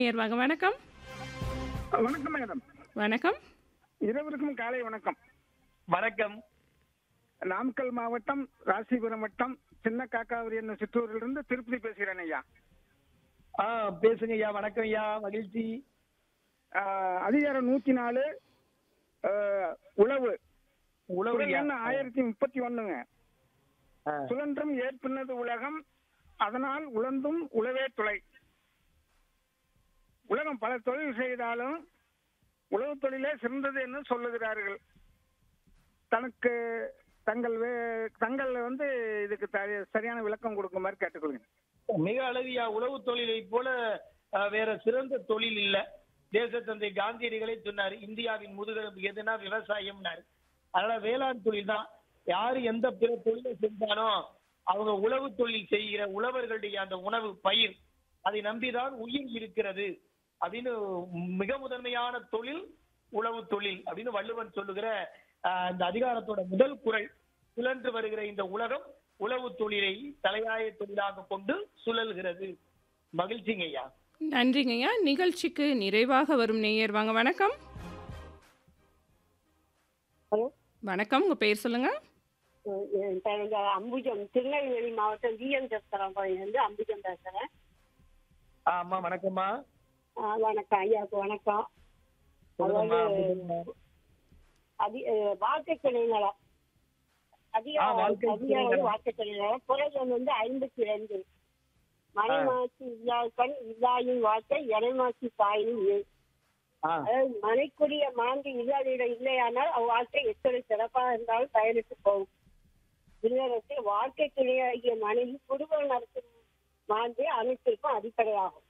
நேர்வாங்க வணக்கம் வணக்கம் மேடம் வணக்கம் இருவருக்கும் காலை வணக்கம் வணக்கம் நாமக்கல் மாவட்டம் ராசிபுரம் வட்டம் சின்ன காக்காவரி என்னும் சிற்றூரிலிருந்து திருப்பதி பேசுகிறேன் ஐயா ஆ பேசுங்க ஐயா வணக்கம் ஐயா மகிழ்ச்சி ஆஹ், அதிகாரம் நூத்தி நாலு ஆஹ், உழவு உழவு குரல் ஐயா எண் ஆயிரத்தி முப்பத்தி ஒண்ணுங்க ஆ, சுழன்றும் ஏற்பினது உலகம் அதனால் உழந்தும் உழவே துளை உலகம் பல தொழில் செய்தாலும் உழவு தொழிலே சிறந்தது என்று சொல்லுகிறார்கள் தனக்கு தங்கள் வே- தங்கள் வந்து இதுக்கு த- சரியான விளக்கம் கொடுக்குமாறு கேட்டுக்கொள்கிறேன் மிக அழகியா உழவு தொழிலை போல ஆ, வேற சிறந்த தொழில் இல்ல தேசத்தந்தை காந்தியடிகளே சொன்னார் இந்தியாவின் முதுகெலும்பு எதுனா விவசாயம்னாரு அதனால வேளாண் தொழில் தான் யாரு எந்த பிற தொழிலை செஞ்சாலும் அவங்க உழவு தொழில் செய்கிற உழவர்களுடைய அந்த உணவு பயிர் அதை நம்பிதான் உயிர் இருக்கிறது அப்படின்னு மிக முதன்மையான தொழில் உழவு தொழில் அப்படின்னு வள்ளுவன் சொல்லுகிற ஆஹ், இந்த அதிகாரத்தோட முதல் குறள் சுழன்று வருகிற இந்த உலகம் உழவு தொழிலை தலையாய தொழிலாக கொண்டு சுழல்கிறது மகிழ்ச்சிங்க ஐயா நன்றிங்கய்யா நிகழ்ச்சிக்கு நிறைவாக வரும் நேயர் வாங்க வணக்கம் ஹலோ வணக்கம் உங்க பேர் சொல்லுங்க என் பேர் வந்து அம்புஜம் திருநெல்வேலி மாவட்டம் ஜிஎம் வந்து அம்புஜம் பேசுறேன் ஆமா வணக்கம்மா ஆ, வணக்கம் ஐயாவுக்கு வணக்கம் சொல்லுங்கம்மா அதாவது அதி அஹ், வாழ்க்கைத்துணை நலம் ஆ, வாழ்க்கைத்துணை அதிகாரம் நலம். வாழ்க்கைத்துணை நலம் குரல் வந்து ஐம்பத்தி ரெண்டு மனைமாசி இல்லாக்கண் இல்லாயின் வாழ்க்கை இறைமாசி தாயின் இயல். ஆ, அதாவது மனைக்குரிய மாண்பு இல்லாதிடம் இல்லையானால் அவ் வாழ்க்கை எத்தனை சிறப்பாக இருந்தாலும் பயணித்து போகும் இல்லறத்தில் வாழ்க்கை துணையாகிய மனைவி குடும்பம் நடத்தும் மாண்பே அனைத்திற்கும் அடிப்படையாகும்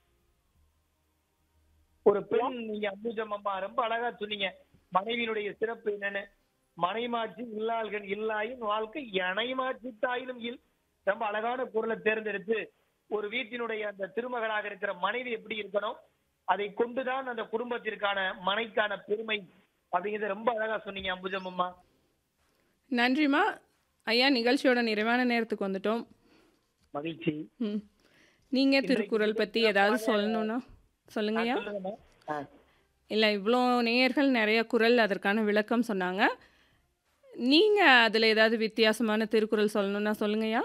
ஒரு பெண் நீங்க அம்புஜம் அம்மா ரொம்ப அழகா சொன்னீங்க மனைவியினுடைய சிறப்பு என்னன்னு மனைமாட்சி இல்லாள்கள் இல்லாயின் வாழ்க்கை இணைமாட்சி தாயிலும் இல் ரொம்ப அழகான பொருளை தேர்ந்தெடுத்து ஒரு வீட்டினுடைய அந்த திருமகளாக இருக்கிற மனைவி எப்படி இருக்கணும் அதை கொண்டுதான் அந்த குடும்பத்திற்கான மனைக்கான பெருமை அப்படிங்கறத ரொம்ப அழகா சொன்னீங்க அம்புஜம் அம்மா நன்றிம்மா ஐயா நிகழ்ச்சியோட நிறைவான நேரத்துக்கு வந்துட்டோம் மகிழ்ச்சி ம் நீங்கள் திருக்குறள் பற்றி ஏதாவது சொல்லணும்னா சொல்லுங்கய்யா சொல்லுங்கம்மா ஆ. இல்லை இவ்வளோ நேயர்கள் நிறைய குறள் அதற்கான விளக்கம் சொன்னாங்க நீங்கள் அதில் ஏதாவது வித்தியாசமான திருக்குறள் சொல்லணும்னா சொல்லுங்கய்யா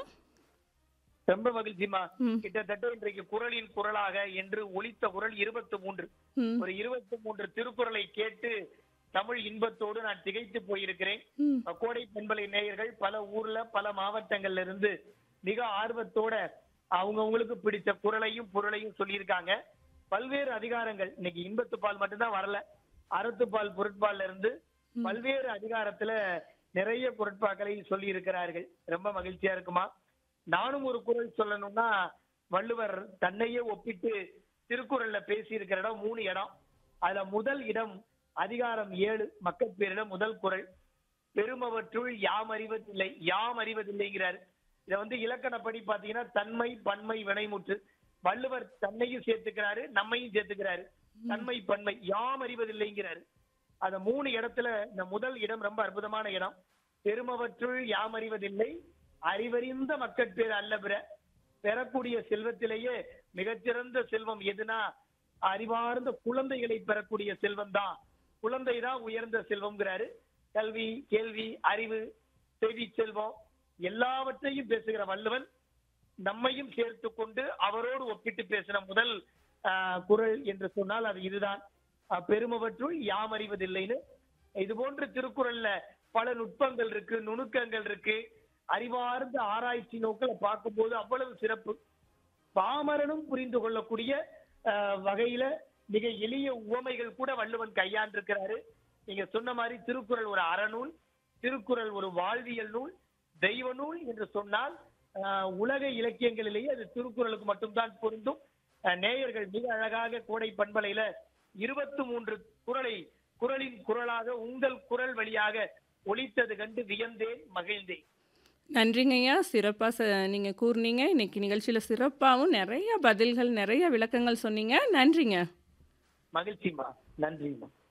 ரொம்ப மகிழ்ச்சிமா ம். கிட்டத்தட்ட இன்றைக்கு குரலின் குரலாக என்று ஒலித்த குரல் இருபத்தி மூன்று ம் ஒரு இருபத்தி மூன்று திருக்குறளை கேட்டு தமிழ் இன்பத்தோடு நான் திகைத்து போயிருக்கிறேன் ம் கோடை பெண்பலை நேயர்கள் பல ஊர்ல பல மாவட்டங்கள்ல இருந்து மிக ஆர்வத்தோட அவங்கவங்களுக்கு பிடித்த குரலையும் பொருளையும் சொல்லியிருக்காங்க பல்வேறு அதிகாரங்கள் இன்னைக்கு இன்பத்து பால் மட்டும்தான் வரல அறத்துப்பால் பொருட்பால்ல இருந்து பல்வேறு அதிகாரத்துல நிறைய பொருட்பாக்களை சொல்லி இருக்கிறார்கள் ரொம்ப மகிழ்ச்சியா இருக்குமா நானும் ஒரு குரல் சொல்லணும்னா வள்ளுவர் தன்னையே ஒப்பிட்டு திருக்குறள்ல பேசி இருக்கிற இடம் மூணு இடம் அதுல முதல் இடம் அதிகாரம் ஏழு மக்கட்பேரிடம் முதல் குறள் பெருமவற்றுள் யாம் அறிவதில்லை யாம் அறிவதில்லைங்கிறார் இத வந்து இலக்கணப்படி பாத்தீங்கன்னா தன்மை பன்மை வினைமுற்று வள்ளுவர் தன்னையும் சேர்த்துக்கிறாரு நம்மையும் சேர்த்துக்கிறாரு தன்மை பன்மை யாம் அறிவதில்லைங்கிறாரு அந்த மூணு இடத்துல இந்த முதல் இடம் ரொம்ப அற்புதமான இடம் பெருமவற்றுள் யாம் அறிவதில்லை அறிவறிந்த மக்கட்பேர் அல்ல பிற பெறக்கூடிய செல்வத்திலேயே மிகச்சிறந்த செல்வம் எதுனா அறிவார்ந்த குழந்தைகளை பெறக்கூடிய செல்வம் தான் குழந்தை தான் உயர்ந்த செல்வம்ங்கிறாரு கல்வி கேள்வி அறிவு செய்தி செல்வம் எல்லாவற்றையும் பேசுகிற வள்ளுவன் நம்மையும் சேர்த்து கொண்டு அவரோடு ஒப்பிட்டு பேசின முதல் ஆஹ், குறள் என்று சொன்னால் அது இதுதான் ஆஹ், பெருமவற்றுள் யாம் அறிவதில்லைன்னு இது போன்ற திருக்குறள்ல பல நுட்பங்கள் இருக்கு நுணுக்கங்கள் இருக்கு அறிவார்ந்த ஆராய்ச்சி நோக்கில பார்க்கும்போது அவ்வளவு சிறப்பு பாமரனும் புரிந்து கொள்ளக்கூடிய ஆஹ், வகையில மிக எளிய உவமைகள் கூட வள்ளுவன் கையாண்டிருக்கிறாரு நீங்க சொன்ன மாதிரி திருக்குறள் ஒரு அறநூல் திருக்குறள் ஒரு வாழ்வியல் நூல் தெய்வ நூல் என்று சொன்னால் ஆஹ், உலக இலக்கியங்களிலேயே அது திருக்குறளுக்கு மட்டும்தான் பொருந்தும் ஆஹ், நேயர்கள் மிக அழகாக கோடை பண்பலையில இருபத்தி மூன்று குறளை குறளின் குரலாக உங்கள் குரல் வழியாக ஒலித்தது கண்டு வியந்தேன் மகிழ்ந்தேன் நன்றிங்கய்யா சிறப்பாக ச நீங்கள் கூறுனீங்க இன்னைக்கு நிகழ்ச்சியில் சிறப்பாகவும் நிறைய பதில்கள் நிறைய விளக்கங்கள் சொன்னீங்க நன்றிங்க மகிழ்ச்சிமா நன்றிமா